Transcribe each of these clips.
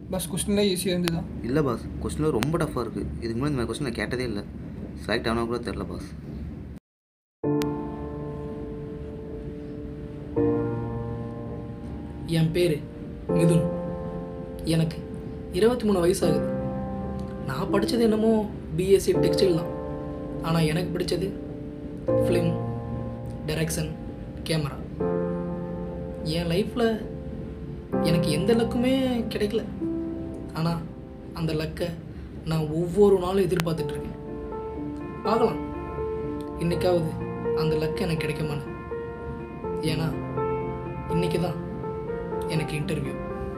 bus கொஸ்டின்லாம் ஈஸியாக இருந்ததா இல்லை பாஸ் கொஸ்டின் ரொம்ப டஃப்பாக இருக்குது இதுக்கு முன்னாடி இந்த மாதிரி கொஸ்டின் நான் கேட்டதே இல்லை செலக்ட் ஆனால் கூட தெரில பாஸ் என் பேர் மிதுன் எனக்கு இருபத்தி மூணு வயசாகுது நான் படித்தது என்னமோ பிஎஸ்சி டெக்ஸ்டைல் தான் ஆனால் எனக்கு பிடிச்சது ஃபிலிம் டைரக்ஷன் கேமரா என் லைஃப்பில் எனக்கு எந்த லக்குமே கிடைக்கல ஆனால் அந்த லக்கை நான் ஒவ்வொரு நாளும் எதிர்பார்த்துட்ருக்கேன் பார்க்கலாம் இன்னைக்காவது அந்த லக்கு எனக்கு கிடைக்குமான்னு ஏன்னா இன்னைக்கு தான் எனக்கு இன்டர்வியூ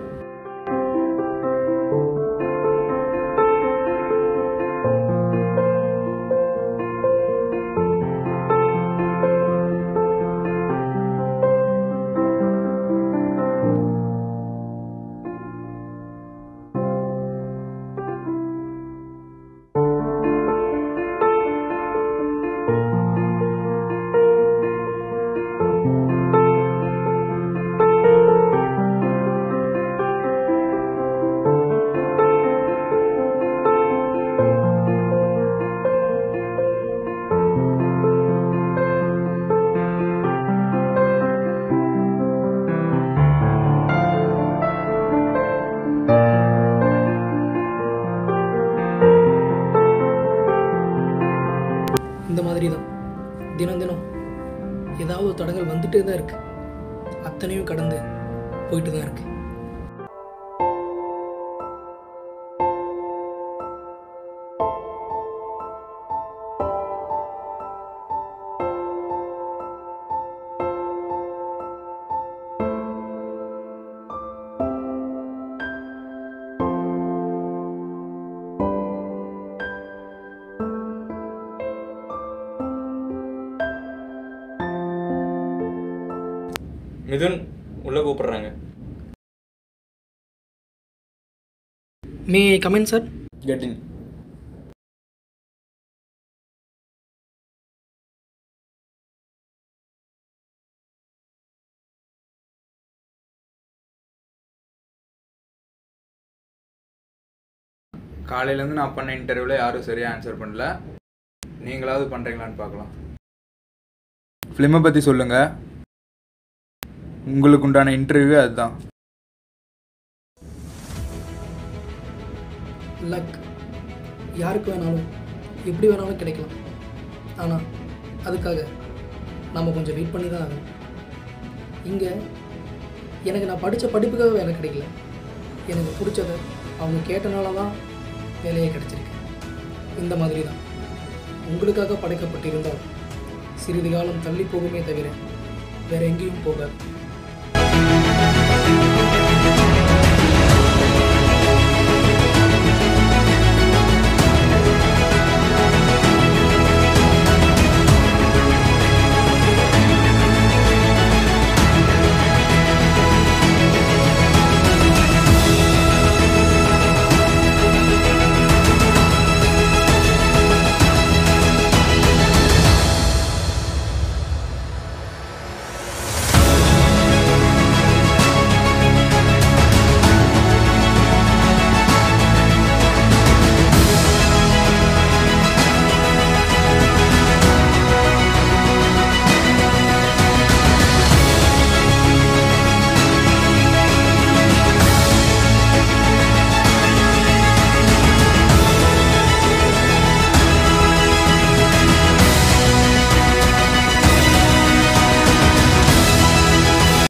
இந்த மாதிரி தான் தினம் தினம் ஏதாவது தடங்கள் வந்துட்டே தான் இருக்கு அத்தனையும் கடந்து போயிட்டு தான் இருக்கு மிதுன் உள்ளே கூப்பிட்றாங்க மே கமெண்ட் சார் கெட்டின் காலையிலேருந்து நான் பண்ண இன்டர்வியூவில் யாரும் சரியாக ஆன்சர் பண்ணல நீங்களாவது பண்ணுறீங்களான்னு பார்க்கலாம் ஃபிலிமை பற்றி சொல்லுங்கள் உங்களுக்கு உண்டான இன்டர்வியூ அதுதான் லக் யாருக்கு வேணாலும் எப்படி வேணாலும் கிடைக்கலாம் ஆனால் அதுக்காக நம்ம கொஞ்சம் வெயிட் பண்ணி தான் ஆகணும் இங்கே எனக்கு நான் படித்த படிப்புக்காக வேலை கிடைக்கல எனக்கு பிடிச்சத அவங்க கேட்டனால தான் வேலையே கிடைச்சிருக்கு இந்த மாதிரி தான் உங்களுக்காக படைக்கப்பட்டிருந்தால் சிறிது காலம் தள்ளி போகுமே தவிர வேற எங்கேயும் போகாது